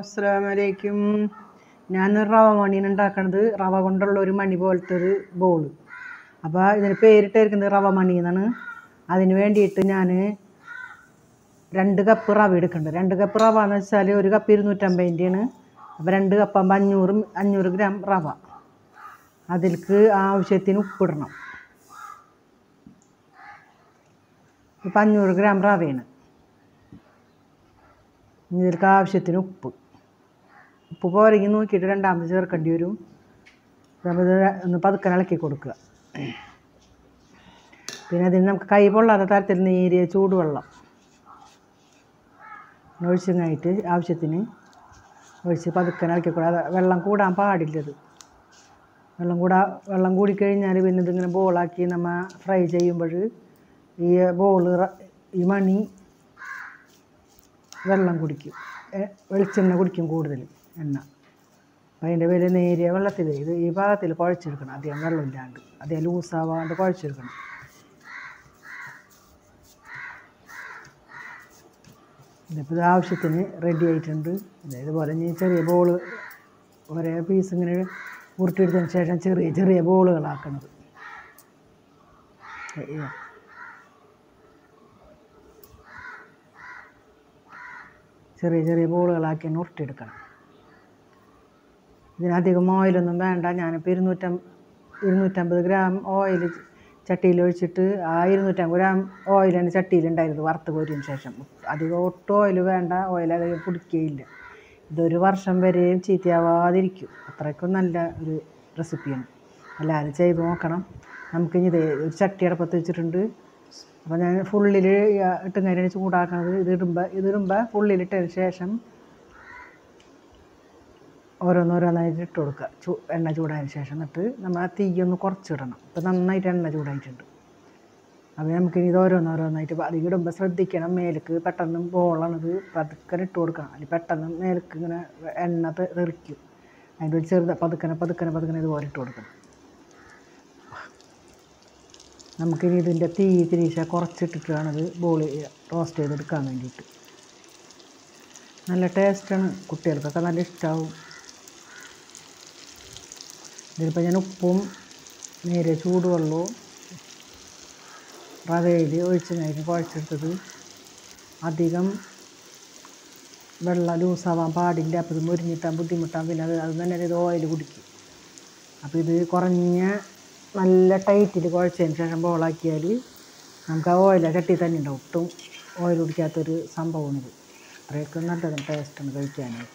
അസ്സലാമലൈക്കും ഞാൻ റവ മണിയാണ് ഉണ്ടാക്കണത് റവ കൊണ്ടുള്ള ഒരു മണി പോലത്തെ ഒരു ബോൾ അപ്പോൾ ഇതിന് പേരിട്ടിരിക്കുന്നത് റവ മണി എന്നാണ് അതിന് വേണ്ടിയിട്ട് ഞാൻ രണ്ട് കപ്പ് റവ എടുക്കുന്നുണ്ട് രണ്ട് കപ്പ് റവ എന്ന് വെച്ചാൽ ഒരു കപ്പ് ഇരുന്നൂറ്റമ്പതിൻ്റെയാണ് അപ്പോൾ രണ്ട് കപ്പാകുമ്പോൾ അഞ്ഞൂറ് അഞ്ഞൂറ് ഗ്രാം റവ അതിലേക്ക് ആവശ്യത്തിന് ഉപ്പിടണം ഇപ്പം അഞ്ഞൂറ് ഗ്രാം റവയാണ് ഇനി ഇതിലേക്ക് ആവശ്യത്തിന് ഉപ്പ് ഉപ്പ് പോരെങ്കിൽ നോക്കിയിട്ട് രണ്ടാമത് ചേർക്കേണ്ടി വരും അപ്പോൾ ഇത് ഒന്ന് പതുക്കെ ഇളക്കി കൊടുക്കുക പിന്നെ അതിന് നമുക്ക് കൈ പൊള്ളാത്ത തരത്തിൽ നേരിയ ചൂടുവെള്ളം ഒഴിച്ചങ്ങായിട്ട് ആവശ്യത്തിന് ഒഴിച്ച് പതുക്കെ ഇളക്കി കൊടുക്കുക അത് വെള്ളം കൂടാൻ പാടില്ലത് വെള്ളം കൂടാ വെള്ളം കൂടിക്കഴിഞ്ഞാൽ പിന്നെ ഇതിങ്ങനെ ബോളാക്കി നമ്മൾ ഫ്രൈ ചെയ്യുമ്പോൾ ഈ ബോൾ ഈ മണി വെള്ളം കുടിക്കും എ, വെളിച്ചെണ്ണ കുടിക്കും കൂടുതൽ എണ്ണ അപ്പം അതിൻ്റെ വില നേരിയ വെള്ളത്തിൽ ഇത് ഈ ഭാഗത്തിൽ കുഴച്ചെടുക്കണം അധികം വെള്ളമില്ലാണ്ട് അധികം ലൂസാവാണ്ട് കുഴച്ചെടുക്കണം ഇതിപ്പോൾ ഇത് ആവശ്യത്തിന് റെഡി ആയിട്ടുണ്ട് ഇത് ഇതുപോലെ ഇനി ചെറിയ ബോള് ഒരേ പീസ് ഇങ്ങനെ ഉരുട്ടിയെടുത്തതിന് ശേഷം ചെറിയ ചെറിയ ബോളുകളാക്കണത് അയ്യോ. ചെറിയ ചെറിയ ബോളുകളാക്കി തന്നെ ഉരുട്ടിയെടുക്കണം ഇതിനധികം ഓയിലൊന്നും വേണ്ട ഞാനിപ്പോൾ ഇരുന്നൂറ്റം ഇരുന്നൂറ്റമ്പത് ഗ്രാം ഓയിൽ ചട്ടിയിൽ ഒഴിച്ചിട്ട് ആ ഇരുന്നൂറ്റമ്പത് ഗ്രാം ഓയിലാണ് ചട്ടിയിലുണ്ടായിരുന്നത് വറുത്ത് കോരിയതിന് ശേഷം അധികം ഒട്ടും ഓയിൽ വേണ്ട ഓയിൽ അധികം പിടിക്കുകയില്ല ഇതൊരു വർഷം വരെയും ചീത്തയാവാതിരിക്കും അത്രയ്ക്കും നല്ല ഒരു റെസിപ്പിയാണ് എല്ലാവരും ചെയ്ത് നോക്കണം നമുക്കിനി ഇത് ഒരു ചട്ടി അടപ്പത്ത് വെച്ചിട്ടുണ്ട് അപ്പോൾ ഞാൻ ഫുള്ളിൽ ഇട്ടും കാര്യമാണ് ചൂടാക്കണത് ഇത് ഇടുമ്പോൾ ഇത് ഇടുമ്പോൾ ഫുള്ളിലിട്ടതിന് ശേഷം ഓരോന്നോരോന്നായിട്ട് ഇട്ട് കൊടുക്കുക ചൂ എണ്ണ ചൂടായതിന് ശേഷം എന്നിട്ട് നമ്മൾ ആ തീയൊന്ന് കുറച്ചിടണം ഇപ്പം നന്നായിട്ട് എണ്ണ ചൂടായിട്ടുണ്ട് അപ്പോൾ നമുക്കിനി ഇത് ഓരോന്നോരോന്നായിട്ട് അത് ഇടുമ്പോൾ ശ്രദ്ധിക്കണം മേലേക്ക് പെട്ടെന്ന് ബോളാണിത് പതുക്കനെ ഇട്ട് കൊടുക്കണം അല്ലെങ്കിൽ പെട്ടെന്ന് മേലേക്ക് ഇങ്ങനെ എണ്ണ തെ- തെറിക്കും അതിൻ്റെ ഒരു ചെറുത് പതുക്കനെ പതുക്കനെ പതുക്കനെ ഇതുപോലെ ഇട്ട് കൊടുക്കണം നമുക്കിനി ഇതിൻ്റെ തീ തിരിച്ച കുറച്ചിട്ടിട്ട് വേണത് ബോൾ റോസ്റ്റ് ചെയ്തെടുക്കാൻ വേണ്ടിയിട്ട് നല്ല ടേസ്റ്റാണ് കുട്ടികൾക്കൊക്കെ നല്ല ഇഷ്ടമാവും ഇതിലിപ്പോൾ ഞാൻ ഉപ്പും നേരെ ചൂടുവെള്ളവും റവയിൽ ഒഴിച്ച് കഴിഞ്ഞ് കുഴച്ചെടുത്തത് അധികം വെള്ളം ലൂസാവാൻ പാടില്ല അപ്പോൾ ഇത് മുരിഞ്ഞിട്ടാൻ ബുദ്ധിമുട്ടാൻ പിന്നെ അത് അത് തന്നെ ഇത് ഓയിൽ കുടിക്കും അപ്പോൾ ഇത് കുറഞ്ഞ നല്ല ടൈറ്റിൽ കുഴച്ചതിന് ശേഷം ബോളാക്കിയാൽ നമുക്ക് ആ ഓയിൽ ചട്ടി തന്നെ ഉണ്ടാവും ഒട്ടും ഓയിൽ കുടിക്കാത്തൊരു സംഭവമാണിത് അത്രയൊക്കെ നല്ലതാണ് ടേസ്റ്റാണ് കഴിക്കാനായിട്ട്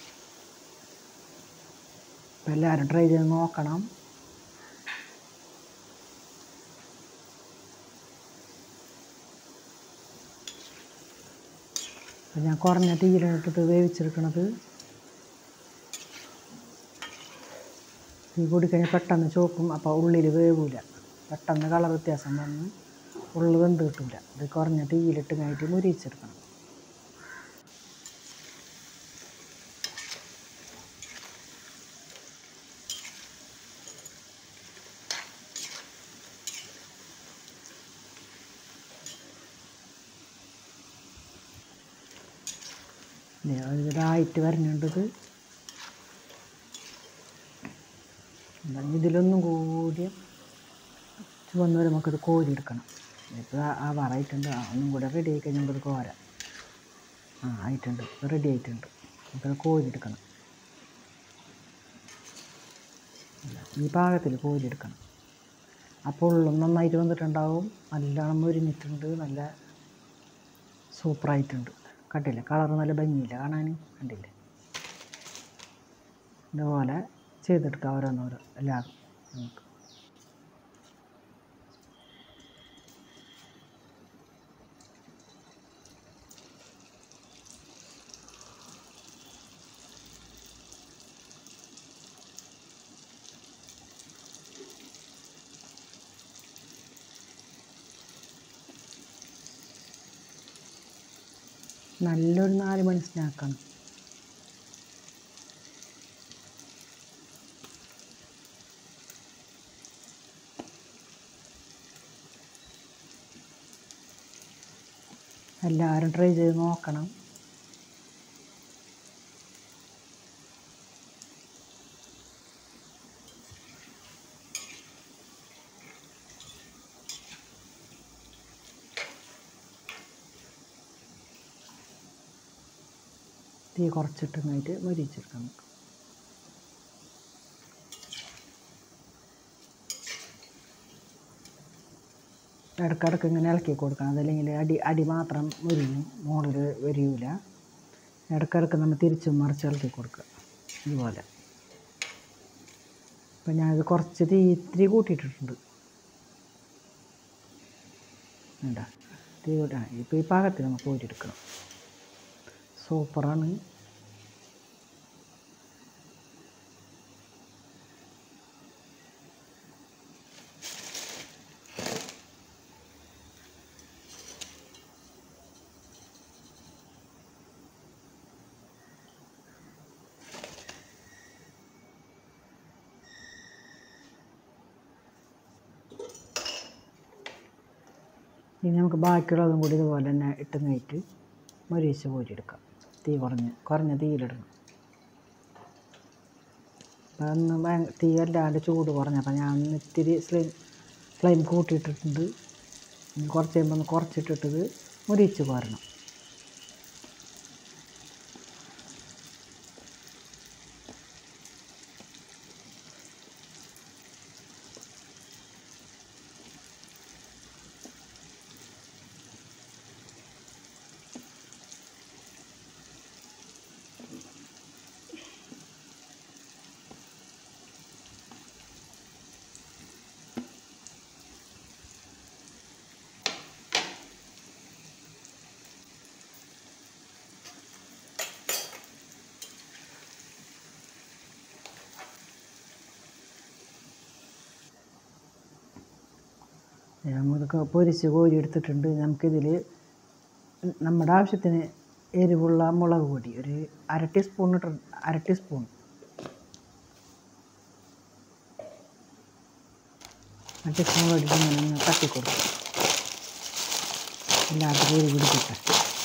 അപ്പോൾ എല്ലാവരും ട്രൈ ചെയ്ത് നോക്കണം അപ്പോൾ ഞാൻ കുറഞ്ഞ തീയിലിട്ടിട്ട് വേവിച്ചെടുക്കണത് തീ കൂടിക്കഴിഞ്ഞാൽ പെട്ടെന്ന് ചോക്കും അപ്പോൾ ഉള്ളിൽ വേവില്ല പെട്ടെന്ന് കളർ വ്യത്യാസം വന്ന് ഉള്ളു വെന്ത് കിട്ടില്ല ഇത് കുറഞ്ഞ തീയിലിട്ട് കഴിഞ്ഞിട്ട് മുരിച്ചെടുക്കണം ഇതായിട്ട് വരണുണ്ടത് എന്നാൽ ഇതിലൊന്നും കൂടി ചുവന്ന് വരെ നമുക്കിത് കോരിയെടുക്കണം ഇപ്പോൾ ആ വറായിട്ടുണ്ട് ആ ഒന്നും കൂടെ റെഡി ആയി കഴിഞ്ഞാൽ നമുക്കിത് കോരാം ആ ആയിട്ടുണ്ട് ഇപ്പോൾ റെഡി ആയിട്ടുണ്ട് നമുക്കത് കോരിയെടുക്കണം ഈ പാകത്തിൽ കോരിയെടുക്കണം അപ്പോൾ ഉള്ളും നന്നായിട്ട് വന്നിട്ടുണ്ടാവും നല്ലോണം മുരിഞ്ഞിട്ടുണ്ട് നല്ല സൂപ്പറായിട്ടുണ്ട് കണ്ടില്ലേ കളർ നല്ല ഭംഗിയില്ല കാണാൻ കണ്ടില്ലേ ഇതുപോലെ ചെയ്തെടുക്കാം ഓരോന്നോരോ എല്ലാവരും നമുക്ക് നല്ലൊരു നാല് മണി സ്നാക്കാണ് എല്ലാവരും ട്രൈ ചെയ്ത് നോക്കണം തീ കുറച്ചിട്ട് കഴിഞ്ഞിട്ട് മൊരിച്ചെടുക്കാം നമുക്ക് ഇടയ്ക്കിടയ്ക്ക് ഇങ്ങനെ ഇളക്കി കൊടുക്കണം അതല്ലെങ്കിൽ അടി അടി മാത്രം മുരിയും മുകളിൽ വരില്ല ഇടയ്ക്കിടയ്ക്ക് നമ്മൾ തിരിച്ചും മറിച്ച് ഇളക്കി കൊടുക്കുക ഇതുപോലെ അപ്പം ഞാനിത് കുറച്ച് തീ ഇത്തിരി കൂട്ടിയിട്ടിട്ടുണ്ട് ഉണ്ടാ തീ കൂട്ടാ ഇപ്പോൾ ഈ പാകത്തിൽ നമുക്ക് കോരിയെടുക്കണം സൂപ്പറാണ് ഇനി നമുക്ക് ബാക്കിയുള്ളതും കൂടി ഇതുപോലെ തന്നെ ഇട്ട് നീട്ട് മൊരിച്ച് കോരിയെടുക്കാം തീ കുറഞ്ഞ് കുറഞ്ഞ തീയിലിടണം അപ്പം അന്ന് ഭയ- തീ അല്ലാണ്ട് ചൂട് കുറഞ്ഞപ്പോൾ ഞാൻ ഒന്ന് ഇത്തിരി ഫ്ലെയിം ഫ്ലെയിം കൂട്ടിയിട്ടിട്ടുണ്ട് ഇനി കുറച്ച് കഴിയുമ്പോൾ ഒന്ന് കുറച്ചിട്ടിട്ടത് മൊരിച്ച് കോരണം നമ്മൾക്ക് പൊരിച്ച് കോരി എടുത്തിട്ടുണ്ട് നമുക്കിതിൽ നമ്മുടെ ആവശ്യത്തിന് എരിവുള്ള മുളക് പൊടി ഒരു അര ടീസ്പൂൺ ഇട്ട് അര ടീസ്പൂൺ അര ടീസ്പൂൺ ഇട്ടിട്ട് ഇങ്ങനെ ഒന്ന് തട്ടി കൊടുക്കും എല്ലാവർക്കും എരി പിടിക്കട്ടെ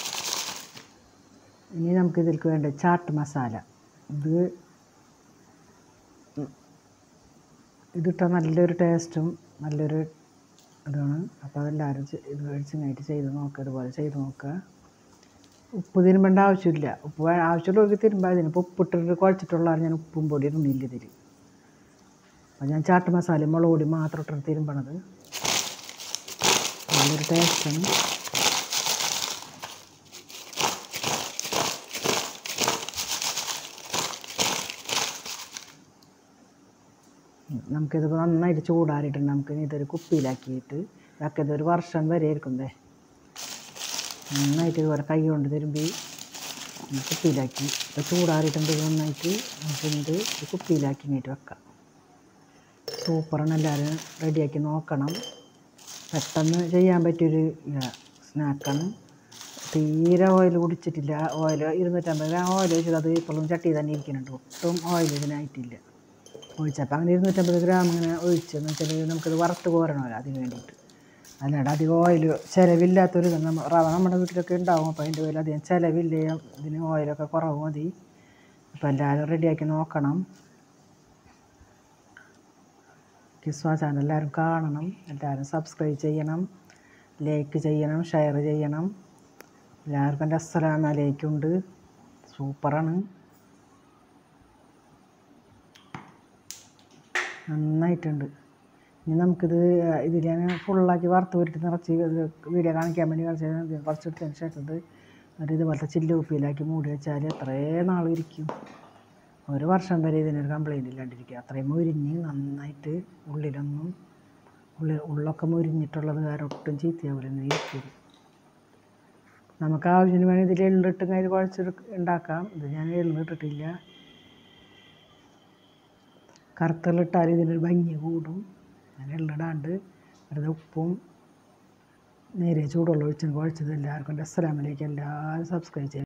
ഇനി നമുക്കിതിലേക്ക് വേണ്ട ചാട്ട് മസാല ഇത് ഇതിട്ട നല്ലൊരു ടേസ്റ്റും നല്ലൊരു ഇതാണ് അപ്പോൾ അതെല്ലാവരും ചെ- ഇത് കഴിച്ചിങ്ങായിട്ട് ചെയ്ത് നോക്കുക ഇതുപോലെ ചെയ്ത് നോക്കുക ഉപ്പ് തിരുമ്പേണ്ട ആവശ്യമില്ല ഉപ്പ് വേ- ആവശ്യമുള്ളവർക്ക് തിരുമ്പാൽ ഇതിനിപ്പോൾ ഉപ്പിട്ടിട്ട് കുഴച്ചിട്ടുള്ളതാണ് ഞാൻ ഉപ്പും പൊടി ഇടുന്നില്ല ഇതിൽ അപ്പോൾ ഞാൻ ചാട്ട് മസാലയും മുളക് പൊടി മാത്രം ഇട്ടിട്ട് തിരുമ്പണത് നല്ലൊരു ടേസ്റ്റാണ് നമുക്കിത് നന്നായിട്ട് ചൂടാറിയിട്ട് നമുക്ക് ഇനി ഇതൊരു കുപ്പിയിലാക്കിയിട്ട് ഇതൊക്കെ ഇതൊരു വർഷം വരെ ഇരിക്കുന്നേ നന്നായിട്ട് ഇതുപോലെ കൈ കൊണ്ട് തിരുമ്പി കുപ്പിയിലാക്കി ഇപ്പോൾ ചൂടാറിയിട്ടുണ്ട് ഇത് നന്നായിട്ട് നമുക്കിത് ഒരു കുപ്പിയിലാക്കി ഇങ്ങോട്ട് വെക്കാം സൂപ്പറാണ് എല്ലാവരും റെഡിയാക്കി നോക്കണം പെട്ടെന്ന് ചെയ്യാൻ പറ്റിയൊരു സ്നാക്കാണ് തീരെ ഓയിൽ കുടിച്ചിട്ടില്ല ഓയിൽ ഇരുന്നൂറ്റമ്പത് ഗ്രാം ഓയിൽ ഒഴിച്ചത് അത് ഇപ്പോഴും ചട്ടി തന്നെ ഇരിക്കുന്നുണ്ട് ഒട്ടും ഓയിൽ ഇതിനായിട്ടില്ല ഒഴിച്ചപ്പോൾ അങ്ങനെ ഇരുന്നൂറ്റമ്പത് ഗ്രാം ഇങ്ങനെ ഒഴിച്ചെന്ന് വെച്ചാൽ നമുക്കത് വറുത്ത് കോരണമല്ലോ അതിന് വേണ്ടിയിട്ട് അല്ലാണ്ട് അധികം ഓയിൽ ചിലവില്ലാത്തൊരു ഇത് നമ്മ റവ നമ്മുടെ വീട്ടിലൊക്കെ ഉണ്ടാവും അപ്പോൾ അതിൻ്റെ പേരിൽ അധികം ചിലവില്ല ഇതിന് ഓയിലൊക്കെ കുറവ് മതി അപ്പോൾ എല്ലാവരും റെഡിയാക്കി നോക്കണം കിസ്വാ ചാനൽ എല്ലാവരും കാണണം എല്ലാവരും സബ്സ്ക്രൈബ് ചെയ്യണം ലൈക്ക് ചെയ്യണം ഷെയർ ചെയ്യണം എല്ലാവർക്കും എൻ്റെ അസ്സലാം അലൈക്കുണ്ട് സൂപ്പറാണ് നന്നായിട്ടുണ്ട് ഇനി നമുക്കിത് ഇതിൽ ഞാൻ ഫുള്ളാക്കി വറുത്ത് വരിട്ട് നിറച്ച് ഇത് വീഡിയോ കാണിക്കാൻ വേണ്ടി കുറച്ച് കുറച്ചെടുത്തതിന് ശേഷം ഇത് ഒരു ഇതുപോലത്തെ ചില്ല് കുപ്പിയിലാക്കി മൂടി വെച്ചാൽ എത്രയും നാൾ ഇരിക്കും ഒരു വർഷം വരെ ഇതിനൊരു കംപ്ലൈൻറ്റ് ഇല്ലാണ്ടിരിക്കുക അത്രയും മുരിഞ്ഞ് നന്നായിട്ട് ഉള്ളിലൊന്നും ഉള്ളിൽ ഉള്ളൊക്കെ മുരിഞ്ഞിട്ടുള്ളത് കാരണം ഒട്ടും ചീത്തയാവില്ല ഇങ്ങനെ ഇരിക്കും നമുക്ക് ആവശ്യത്തിന് വേണ്ടി ഇതിൽ എള്ളിട്ട് കഴിഞ്ഞ് കുഴച്ച് ഉണ്ടാക്കാം ഇത് ഞാൻ എള്ളിട്ടിട്ടില്ല കറുത്തലിട്ടാൽ ഇതിനൊരു ഭംഗി കൂടും ഞാൻ എള്ളിടാണ്ട് വെറുതെ ഉപ്പും നേരെ ചൂടുള്ള ഒഴിച്ചും കുഴച്ചത് എല്ലാവർക്കും എൻ്റെ അസ്സലാമലൈക്കും എല്ലാവരും സബ്സ്ക്രൈബ് ചെയ്യും